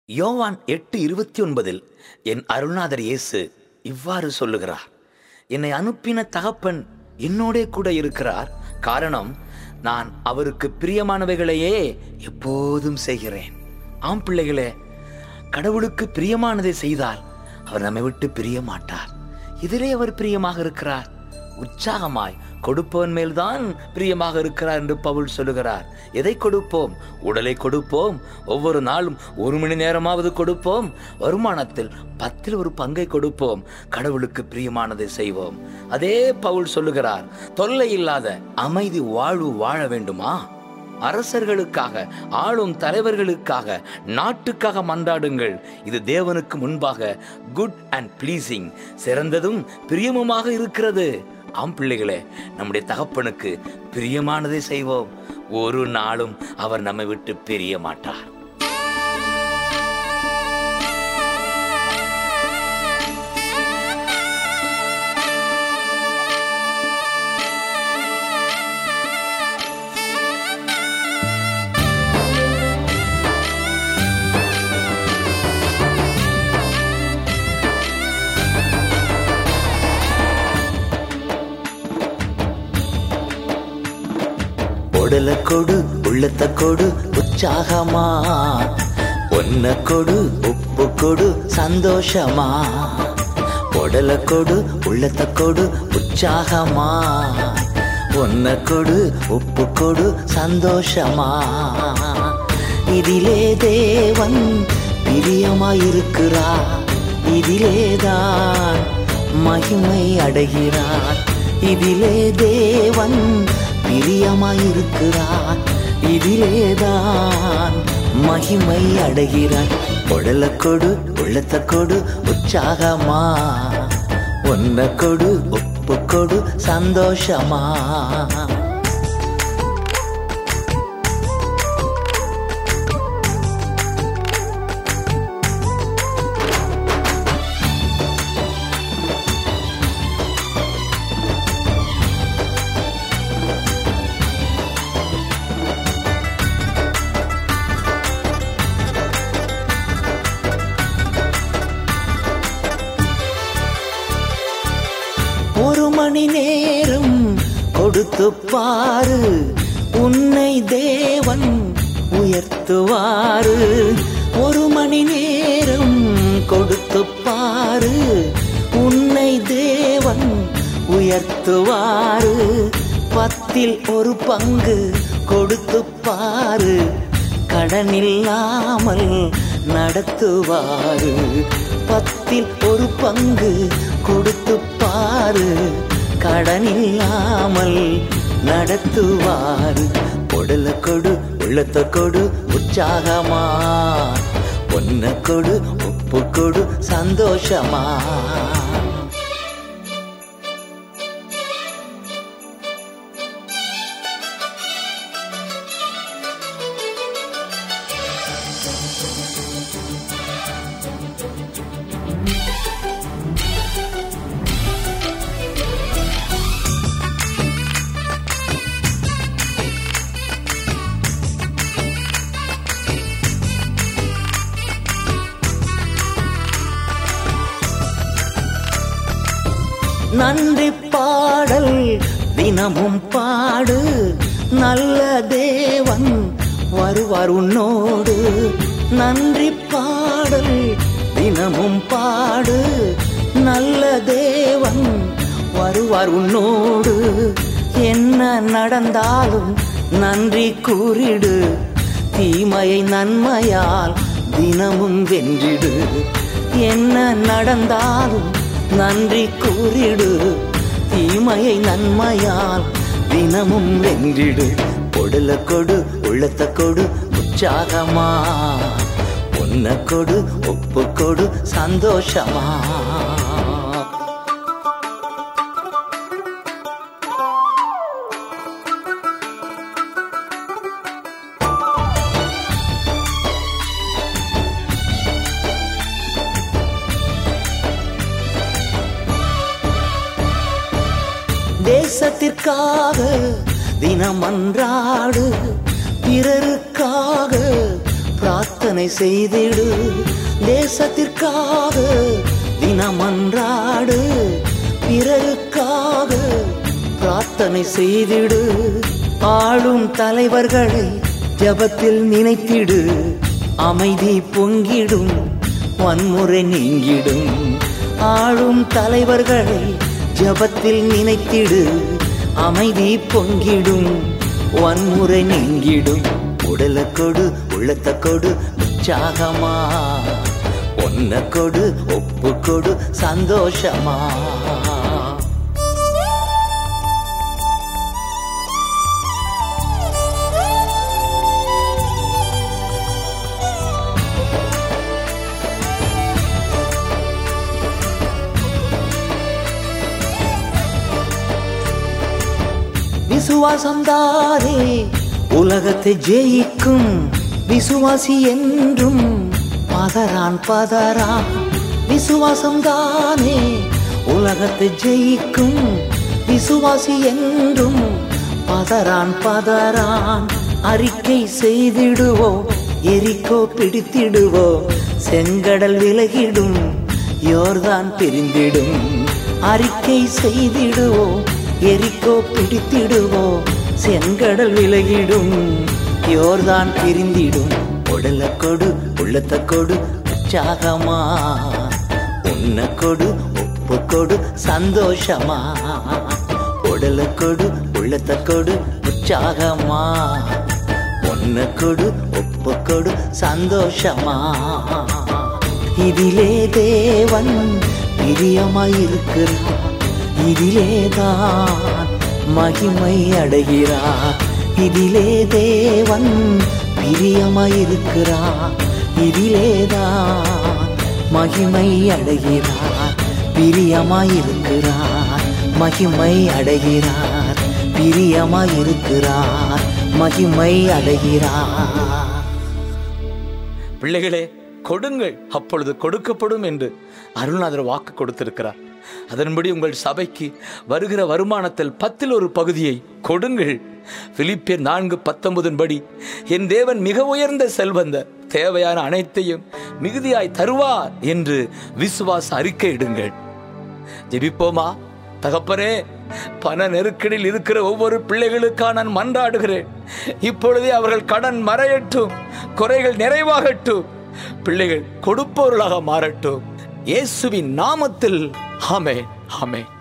யோவான் எட்டு இருபத்தி ஒன்பதில் என் அருள்நாதர் இயேசு இவ்வாறு சொல்லுகிறார் என்னை அனுப்பின தகப்பன் என்னோடே கூட இருக்கிறார் காரணம் நான் அவருக்கு பிரியமானவைகளையே எப்போதும் செய்கிறேன் ஆம் பிள்ளைகளே கடவுளுக்கு பிரியமானதை செய்தால் அவர் நம்மை விட்டு பிரிய மாட்டார் இதிலே அவர் பிரியமாக இருக்கிறார் உற்சாகமாய் கொடுப்பவன் மேல்தான் பிரியமாக இருக்கிறார் என்று பவுல் சொல்லுகிறார் எதை கொடுப்போம் உடலை கொடுப்போம் ஒவ்வொரு நாளும் ஒரு மணி நேரமாவது கொடுப்போம் வருமானத்தில் பத்தில் ஒரு பங்கை கொடுப்போம் கடவுளுக்கு பிரியமானதை செய்வோம் அதே பவுல் சொல்லுகிறார் தொல்லை இல்லாத அமைதி வாழ்வு வாழ வேண்டுமா அரசர்களுக்காக ஆளும் தலைவர்களுக்காக நாட்டுக்காக மன்றாடுங்கள் இது தேவனுக்கு முன்பாக குட் அண்ட் ப்ளீசிங் சிறந்ததும் பிரியமுமாக இருக்கிறது ஆம் பிள்ளைகளே நம்முடைய தகப்பனுக்கு பிரியமானதை செய்வோம் ஒரு நாளும் அவர் நம்மை விட்டு பிரிய மாட்டார் உடல கொடு உள்ளத்த கொடு உற்சாகமா ஒன்ன கொடு உப்பு கொடு சந்தோஷமா உடல கொடு உள்ளத்த கொடு உற்சாகமா ஒன்ன கொடு உப்பு கொடு சந்தோஷமா இதிலே தேவன் பிரியமாயிருக்கிறார் இதிலேதான் மகிமை அடைகிறார் இதிலே தேவன் பிரியமாயிருக்கிறார் இதிலேதான் மகிமை அடைகிறார் உடல கொடு உள்ளத்த கொடு உற்சாகமா ஒன்ன கொடு உப்பு கொடு சந்தோஷமா ஒரு மணி நேரம் கொடுத்து பாரு உன்னை தேவன் உயர்த்துவாரு ஒரு மணி நேரம் கொடுத்து பாரு உன்னை தேவன் உயர்த்துவாரு பத்தில் ஒரு பங்கு கொடுத்து பாரு கடனில்லாமல் நடத்துவாரு பத்தில் ஒரு பங்கு கொடுத்து பாரு கடனில்லாமல் நடத்துவாரு உடல கொடு உள்ளத்த கொடு உற்சாகமா ஒன்ன கொடு உப்பு கொடு சந்தோஷமா நன்றி பாடல் தினமும் பாடு நல்ல தேவன் வருவார் உன்னோடு நன்றி பாடல் தினமும் பாடு நல்ல தேவன் வருவார் உன்னோடு என்ன நடந்தாலும் நன்றி கூறிடு தீமையை நன்மையால் தினமும் வென்றிடு என்ன நடந்தாலும் நன்றி கூறிடு தீமையை நன்மையால் தினமும் வென்றிடு உடல கொடு உள்ளத்த கொடு உற்சாகமா உன்ன கொடு ஒப்பு கொடு சந்தோஷமா தேசத்திற்காக தினமன்றாடு பிறருக்காக பிரார்த்தனை செய்திடு தேசத்திற்காக தினமன்றாடு பிறருக்காக பிரார்த்தனை செய்திடு ஆளும் தலைவர்களை ஜபத்தில் நினைத்திடு அமைதி பொங்கிடும் வன்முறை நீங்கிடும் ஆளும் தலைவர்களை ஜபத்தில் நினைத்திடு அமைதி பொங்கிடும் வன்முறை நீங்கிடும் உடல கொடு உள்ளத்த கொடு உற்சாகமா ஒன்ன கொடு ஒப்பு கொடு சந்தோஷமா விசுவாசம் தாரே உலகத்தை ஜெயிக்கும் விசுவாசி என்றும் பதறான் பதறான் விசுவாசம் தானே உலகத்தை ஜெயிக்கும் விசுவாசி என்றும் பதறான் பதறான் அறிக்கை செய்திடுவோம் எரிக்கோ பிடித்திடுவோம் செங்கடல் விலகிடும் யோர்தான் பிரிந்திடும் அறிக்கை செய்திடுவோம் எரிக்கோ பிடித்திடுவோம் செங்கடல் விலகிடும் யோர்தான் பிரிந்திடும் உடல கொடு உள்ளத்த கொடு உற்சாகமா உன்ன கொடு ஒப்பு கொடு சந்தோஷமா உடல கொடு உள்ளத்த கொடு உற்சாகமா ஒன்ன கொடு ஒப்பு கொடு சந்தோஷமா இதிலே தேவன் பிரியமாயிருக்கிறார் இதிலேதான் மகிமை அடைகிறார் இதிலே தேவன் பிரியமாயிருக்கிறார் இதிலேதான் மகிமை அடைகிறார் பிரியமாயிருக்கிறார் மகிமை அடைகிறார் பிரியமாயிருக்கிறார் மகிமை அடைகிறார் பிள்ளைகளே கொடுங்கள் அப்பொழுது கொடுக்கப்படும் என்று அருள்நாதர் வாக்கு கொடுத்திருக்கிறார் அதன்படி உங்கள் சபைக்கு வருகிற வருமானத்தில் பத்தில் ஒரு பகுதியை கொடுங்கள் பிலிப்பியர் நான்கு பத்தொன்பதின் படி என் தேவன் மிக உயர்ந்த செல்வந்த தேவையான அனைத்தையும் மிகுதியாய் தருவார் என்று விசுவாச அறிக்கை இடுங்கள் ஜெபிப்போமா தகப்பனே பண நெருக்கடியில் இருக்கிற ஒவ்வொரு பிள்ளைகளுக்காக நான் மன்றாடுகிறேன் இப்பொழுதே அவர்கள் கடன் மறையட்டும் குறைகள் நிறைவாகட்டும் பிள்ளைகள் கொடுப்பவர்களாக மாறட்டும் இயேசுவின் நாமத்தில் ஆமென் ஆமென்